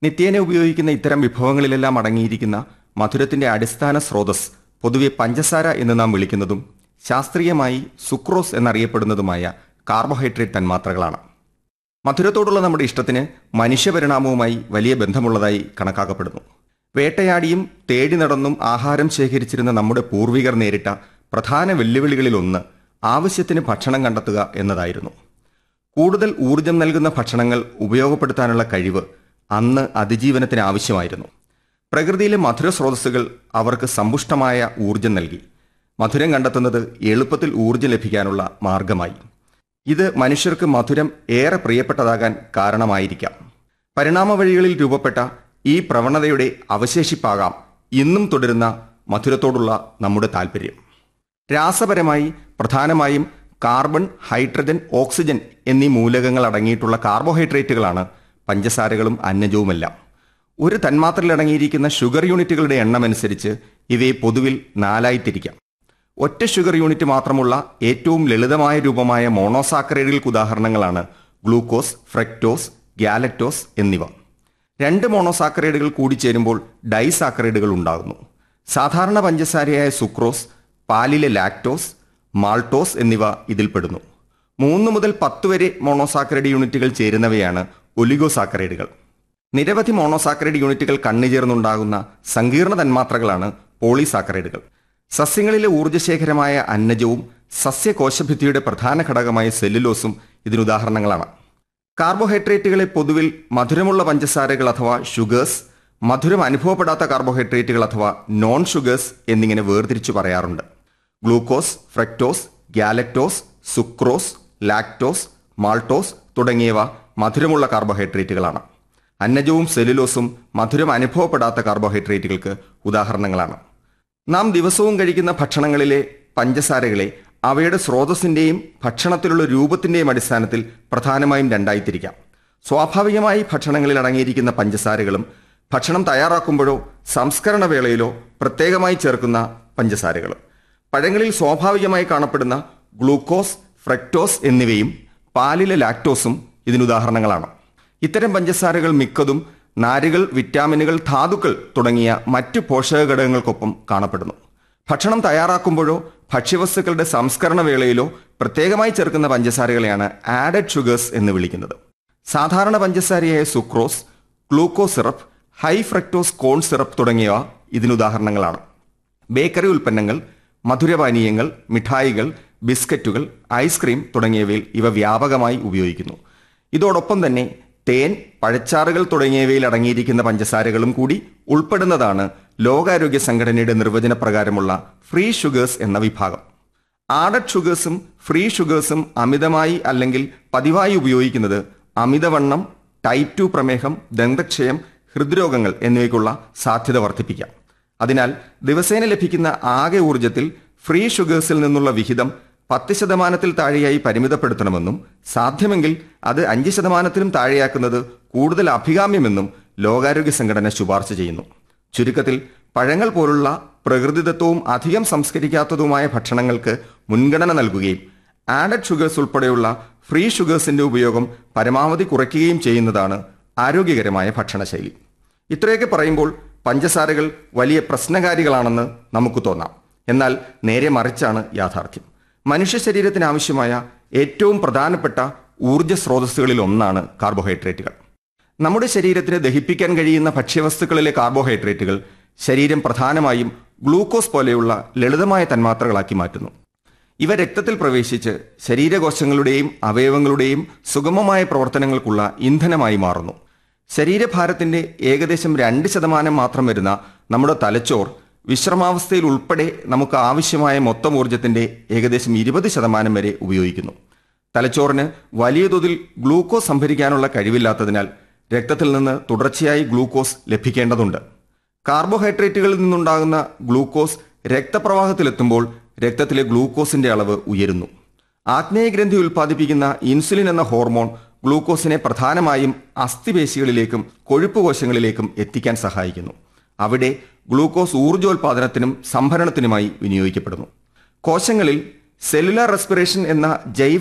നിത്യേന ഉപയോഗിക്കുന്ന ഇത്തരം വിഭവങ്ങളിലെല്ലാം അടങ്ങിയിരിക്കുന്ന മധുരത്തിന്റെ അടിസ്ഥാന സ്രോതസ് പൊതുവെ പഞ്ചസാര എന്ന് നാം വിളിക്കുന്നതും ശാസ്ത്രീയമായി സുക്രോസ് എന്നറിയപ്പെടുന്നതുമായ കാർബോഹൈഡ്രേറ്റ് തന്മാത്രകളാണ് മധുരത്തോടുള്ള നമ്മുടെ ഇഷ്ടത്തിന് മനുഷ്യപരിണാമവുമായി വലിയ ബന്ധമുള്ളതായി കണക്കാക്കപ്പെടുന്നു വേട്ടയാടിയും തേടി നടന്നും ആഹാരം ശേഖരിച്ചിരുന്ന നമ്മുടെ പൂർവികർ നേരിട്ട പ്രധാന വെല്ലുവിളികളിലൊന്ന് ആവശ്യത്തിന് ഭക്ഷണം കണ്ടെത്തുക എന്നതായിരുന്നു കൂടുതൽ ഊർജം നൽകുന്ന ഭക്ഷണങ്ങൾ ഉപയോഗപ്പെടുത്താനുള്ള കഴിവ് അന്ന് അതിജീവനത്തിന് ആവശ്യമായിരുന്നു പ്രകൃതിയിലെ മധുര സ്രോതസ്സുകൾ അവർക്ക് സമ്പുഷ്ടമായ ഊർജം നൽകി മധുരം കണ്ടെത്തുന്നത് എളുപ്പത്തിൽ ഊർജം ലഭിക്കാനുള്ള മാർഗമായി ഇത് മനുഷ്യർക്ക് മധുരം ഏറെ പ്രിയപ്പെട്ടതാകാൻ കാരണമായിരിക്കാം പരിണാമ വഴികളിൽ രൂപപ്പെട്ട ഈ പ്രവണതയുടെ അവശേഷിപ്പാകാം ഇന്നും തുടരുന്ന മധുരത്തോടുള്ള നമ്മുടെ താല്പര്യം രാസപരമായി പ്രധാനമായും കാർബൺ ഹൈഡ്രജൻ ഓക്സിജൻ എന്നീ മൂലകങ്ങൾ അടങ്ങിയിട്ടുള്ള കാർബോഹൈഡ്രേറ്റുകളാണ് പഞ്ചസാരകളും അന്നജവുമെല്ലാം ഒരു തന്മാത്രയിൽ അടങ്ങിയിരിക്കുന്ന ഷുഗർ യൂണിറ്റുകളുടെ എണ്ണം അനുസരിച്ച് ഇവയെ പൊതുവിൽ നാലായി തിരിക്കാം ഒറ്റ ഷുഗർ യൂണിറ്റ് മാത്രമുള്ള ഏറ്റവും ലളിതമായ രൂപമായ മോണോസാക്കറൈഡുകൾക്ക് ഉദാഹരണങ്ങളാണ് ഗ്ലൂക്കോസ് ഫ്രക്ടോസ് ഗ്യാലക്ടോസ് എന്നിവ രണ്ട് മോണോസാക്കറൈഡുകൾ കൂടിച്ചേരുമ്പോൾ ഡൈസാക്കറൈഡുകൾ ഉണ്ടാകുന്നു സാധാരണ പഞ്ചസാരയായ സുക്രോസ് പാലിലെ ലാക്ടോസ് മാൾട്ടോസ് എന്നിവ ഇതിൽപ്പെടുന്നു മൂന്ന് മുതൽ പത്ത് വരെ മോണോസാക്കറൈഡ് യൂണിറ്റുകൾ ചേരുന്നവയാണ് ഒലിഗോസാക്കറൈഡുകൾ നിരവധി മോണോസാക്കറൈഡ് യൂണിറ്റുകൾ കണ്ണുചേർന്നുണ്ടാകുന്ന സങ്കീർണ തന്മാത്രകളാണ് പോളിസാക്കറൈഡുകൾ സസ്യങ്ങളിലെ ഊർജ്ജശേഖരമായ അന്നജവും സസ്യകോശഭിത്തിയുടെ പ്രധാന ഘടകമായ സെല്ലുലോസും ഇതിനുദാഹരണങ്ങളാണ് കാർബോഹൈഡ്രേറ്റുകളെ പൊതുവിൽ മധുരമുള്ള പഞ്ചസാരകൾ അഥവാ ഷുഗേഴ്സ് മധുരം അനുഭവപ്പെടാത്ത കാർബോഹൈഡ്രേറ്റുകൾ അഥവാ നോൺ ഷുഗേഴ്സ് എന്നിങ്ങനെ വേർതിരിച്ചു പറയാറുണ്ട് glucose fructose galactose sucrose lactose maltose തുടങ്ങിയവ മധുരമുള്ള കാർബോഹൈഡ്രേറ്റുകളാണ് അന്നജവും സെല്ലുലോസും മധുരം അനുഭവപ്പെടാത്ത കാർബോഹൈഡ്രേറ്റുകൾക്ക് ഉദാഹരണങ്ങളാണ് നാം ദിവസവും കഴിക്കുന്ന ഭക്ഷണങ്ങളിലെ പഞ്ചസാരകളെ അവയുടെ സ്രോതസ്സിന്റെയും ഭക്ഷണത്തിലുള്ള രൂപത്തിന്റെയും അടിസ്ഥാനത്തിൽ പ്രധാനമായും രണ്ടായി തിരിക്കാം സ്വാഭാവികമായി ഭക്ഷണങ്ങളിൽ അടങ്ങിയിരിക്കുന്ന പഞ്ചസാരകളും ഭക്ഷണം തയ്യാറാക്കുമ്പോഴോ സംസ്കരണ വേളയിലോ പ്രത്യേകമായി ചേർക്കുന്ന പഞ്ചസാരകളും പഴങ്ങളിൽ സ്വാഭാവികമായി കാണപ്പെടുന്ന ഗ്ലൂക്കോസ് ഫ്രക്ടോസ് എന്നിവയും പാലിലെ ലാക്ടോസും ഇതിനുദാഹരണങ്ങളാണ് ഇത്തരം പഞ്ചസാരകൾ മിക്കതും നാരുകൾ വിറ്റാമിനുകൾ ധാതുക്കൾ തുടങ്ങിയ മറ്റ് പോഷക ഘടകങ്ങൾക്കൊപ്പം കാണപ്പെടുന്നു ഭക്ഷണം തയ്യാറാക്കുമ്പോഴോ ഭക്ഷ്യവസ്തുക്കളുടെ സംസ്കരണ വേളയിലോ പ്രത്യേകമായി ചേർക്കുന്ന പഞ്ചസാരകളെയാണ് ആഡഡ് ഷുഗേഴ്സ് എന്ന് വിളിക്കുന്നത് സാധാരണ പഞ്ചസാരയായ sucrose gluco syrup high fructose corn syrup തുടങ്ങിയവ ഇതിനുദാഹരണങ്ങളാണ് ബേക്കറി ഉൽപ്പന്നങ്ങൾ മധുരപാനീയങ്ങൾ മിഠായികൾ ബിസ്ക്കറ്റുകൾ ഐസ്ക്രീം തുടങ്ങിയവയിൽ ഇവ വ്യാപകമായി ഉപയോഗിക്കുന്നു ഇതോടൊപ്പം തന്നെ തേൻ പഴച്ചാറുകൾ തുടങ്ങിയവയിൽ അടങ്ങിയിരിക്കുന്ന പഞ്ചസാരകളും കൂടി ഉൾപ്പെടുന്നതാണ് ലോകാരോഗ്യ സംഘടനയുടെ നിർവചന പ്രകാരമുള്ള ഫ്രീ ഷുഗേഴ്സ് എന്ന വിഭാഗം ആഡഡ് ഷുഗേഴ്സും ഫ്രീ ഷുഗേഴ്സും അമിതമായി അല്ലെങ്കിൽ പതിവായി ഉപയോഗിക്കുന്നത് അമിതവണ്ണം ടൈപ്പ് ടു പ്രമേഹം ദന്തക്ഷയം ഹൃദ്രോഗങ്ങൾ എന്നിവയ്ക്കുള്ള സാധ്യത വർദ്ധിപ്പിക്കാം അതിനാൽ ദിവസേന ലഭിക്കുന്ന ആകെ ഊർജത്തിൽ ഫ്രീ ഷുഗേഴ്സിൽ നിന്നുള്ള വിഹിതം പത്ത് ശതമാനത്തിൽ താഴെയായി പരിമിതപ്പെടുത്തണമെന്നും സാധ്യമെങ്കിൽ അത് അഞ്ച് ശതമാനത്തിലും താഴെയാക്കുന്നത് കൂടുതൽ അഭികാമ്യമെന്നും ലോകാരോഗ്യ സംഘടന ശുപാർശ ചെയ്യുന്നു ചുരുക്കത്തിൽ പഴങ്ങൾ പോലുള്ള പ്രകൃതിദത്തവും അധികം സംസ്കരിക്കാത്തതുമായ ഭക്ഷണങ്ങൾക്ക് മുൻഗണന നൽകുകയും ആഡഡ് ഷുഗേഴ്സ് ഉൾപ്പെടെയുള്ള ഫ്രീ ഷുഗേഴ്സിന്റെ ഉപയോഗം പരമാവധി കുറയ്ക്കുകയും ചെയ്യുന്നതാണ് ആരോഗ്യകരമായ ഭക്ഷണശൈലി ഇത്രയൊക്കെ പറയുമ്പോൾ പഞ്ചസാരകൾ വലിയ പ്രശ്നകാരികളാണെന്ന് നമുക്ക് തോന്നാം എന്നാൽ നേരെ മറിച്ചാണ് യാഥാർത്ഥ്യം മനുഷ്യ ശരീരത്തിന് ആവശ്യമായ ഏറ്റവും പ്രധാനപ്പെട്ട ഊർജ്ജ സ്രോതസ്സുകളിൽ ഒന്നാണ് കാർബോഹൈഡ്രേറ്റുകൾ നമ്മുടെ ശരീരത്തിന് ദഹിപ്പിക്കാൻ കഴിയുന്ന ഭക്ഷ്യവസ്തുക്കളിലെ കാർബോഹൈഡ്രേറ്റുകൾ ശരീരം പ്രധാനമായും ഗ്ലൂക്കോസ് പോലെയുള്ള ലളിതമായ തന്മാത്രകളാക്കി മാറ്റുന്നു ഇവ രക്തത്തിൽ പ്രവേശിച്ച് ശരീരകോശങ്ങളുടെയും അവയവങ്ങളുടെയും സുഗമമായ പ്രവർത്തനങ്ങൾക്കുള്ള ഇന്ധനമായി മാറുന്നു ശരീരഭാരത്തിന്റെ ഏകദേശം രണ്ട് ശതമാനം മാത്രം വരുന്ന നമ്മുടെ തലച്ചോർ വിശ്രമാവസ്ഥയിൽ ഉൾപ്പെടെ നമുക്ക് ആവശ്യമായ മൊത്തം ഊർജത്തിന്റെ ഏകദേശം ഇരുപത് ശതമാനം വരെ ഉപയോഗിക്കുന്നു തലച്ചോറിന് വലിയ തോതിൽ ഗ്ലൂക്കോസ് സംഭരിക്കാനുള്ള കഴിവില്ലാത്തതിനാൽ രക്തത്തിൽ നിന്ന് തുടർച്ചയായി ഗ്ലൂക്കോസ് ലഭിക്കേണ്ടതുണ്ട് കാർബോഹൈഡ്രേറ്റുകളിൽ നിന്നുണ്ടാകുന്ന ഗ്ലൂക്കോസ് രക്തപ്രവാഹത്തിലെത്തുമ്പോൾ രക്തത്തിലെ ഗ്ലൂക്കോസിന്റെ അളവ് ഉയരുന്നു ആഗ്നേയഗ്രന്ഥി ഉൽപ്പാദിപ്പിക്കുന്ന ഇൻസുലിൻ എന്ന ഹോർമോൺ ഗ്ലൂക്കോസിനെ പ്രധാനമായും അസ്ഥിപേശികളിലേക്കും കൊഴുപ്പ് കോശങ്ങളിലേക്കും എത്തിക്കാൻ സഹായിക്കുന്നു അവിടെ ഗ്ലൂക്കോസ് ഊർജോൽപാദനത്തിനും സംഭരണത്തിനുമായി വിനിയോഗിക്കപ്പെടുന്നു കോശങ്ങളിൽ സെല്ലുലാർ റെസ്പിറേഷൻ എന്ന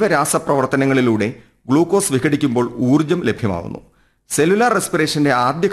ജൈവരാസപ്രവർത്തനങ്ങളിലൂടെ ഗ്ലൂക്കോസ് വിഘടിക്കുമ്പോൾ ഊർജം ലഭ്യമാകുന്നു സെല്ലുലാർ റെസ്പിറേഷന്റെ ആദ്യ